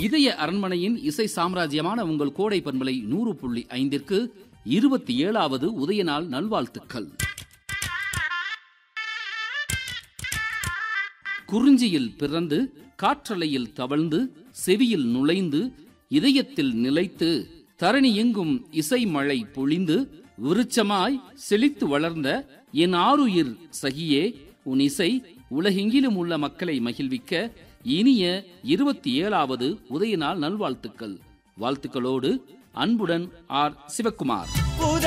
இதய அரண்மனையின் இசை சாம்ராஜ்யமான உங்கள் கோடை பண்பலை நூறு புள்ளி ஐந்திற்கு இருபத்தி ஏழாவது உதயநாள் நல்வாழ்த்துக்கள் குறிஞ்சியில் பிறந்து காற்றலையில் தவழ்ந்து செவியில் நுழைந்து இதயத்தில் நிலைத்து தரணி எங்கும் இசை மழை பொழிந்து விருட்சமாய் செழித்து வளர்ந்த என் ஆருயிர் சகியே உன் இசை உலகெங்கிலும் உள்ள மக்களை மகிழ்விக்க இனிய இருபத்தி ஏழாவது உதயநாள் நல்வாழ்த்துக்கள் வாழ்த்துக்களோடு அன்புடன் ஆர் சிவக்குமார்